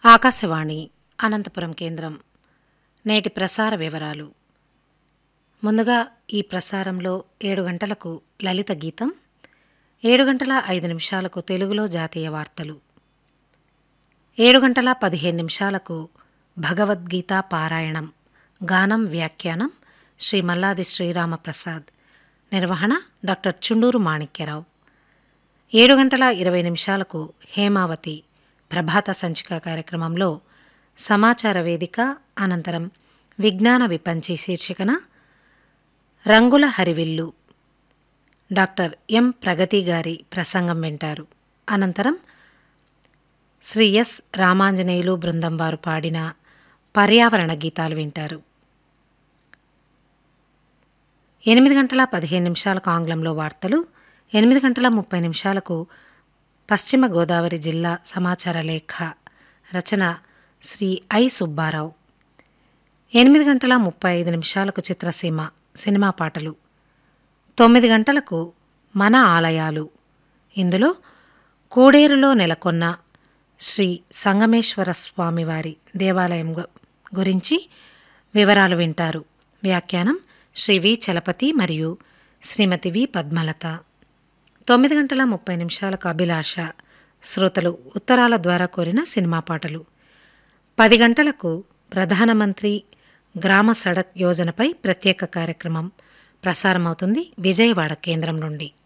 ఆకాశవాణి అనంతపురం కేంద్రం నేటి ప్రసార వివరాలు ముందుగా ఈ ప్రసారంలో ఏడు గంటలకు లలిత గీతం ఏడు గంటల ఐదు నిమిషాలకు తెలుగులో జాతీయ వార్తలు ఏడు గంటల పదిహేను నిమిషాలకు భగవద్గీత పారాయణం గానం వ్యాఖ్యానం శ్రీ మల్లాది శ్రీరామప్రసాద్ నిర్వహణ డాక్టర్ చుండూరు మాణిక్యరావు ఏడు గంటల ఇరవై నిమిషాలకు హేమావతి ప్రభాత సంచిక కార్యక్రమంలో సమాచార వేదిక అనంతరం విజ్ఞాన విపంచి శీర్షికన రంగుల హరివిల్లు డాక్టర్ ఎం ప్రగతి గారి ప్రసంగం వింటారు అనంతరం శ్రీ ఎస్ రామాంజనేయులు బృందం వారు పాడిన పర్యావరణ గీతాలు వింటారు ఎనిమిది గంటల పదిహేను నిమిషాలకు ఆంగ్లంలో వార్తలు ఎనిమిది గంటల ముప్పై నిమిషాలకు పశ్చిమ గోదావరి జిల్లా సమాచార లేఖ రచన శ్రీ ఐ సుబ్బారావు ఎనిమిది గంటల ముప్పై ఐదు నిమిషాలకు చిత్రసీమ సినిమా పాటలు తొమ్మిది గంటలకు మన ఆలయాలు ఇందులో కోడేరులో నెలకొన్న శ్రీ సంగమేశ్వర స్వామివారి దేవాలయం గు- గురించి వివరాలు వింటారు వ్యాఖ్యానం శ్రీ వి చలపతి మరియు శ్రీమతి వి పద్మలత తొమ్మిది గంటల ముప్పై నిమిషాలకు అభిలాష శ్రోతలు ఉత్తరాల ద్వారా కోరిన సినిమా పాటలు పది గంటలకు ప్రధానమంత్రి గ్రామ సడక్ యోజనపై ప్రత్యేక కార్యక్రమం ప్రసారమవుతుంది విజయవాడ కేంద్రం నుండి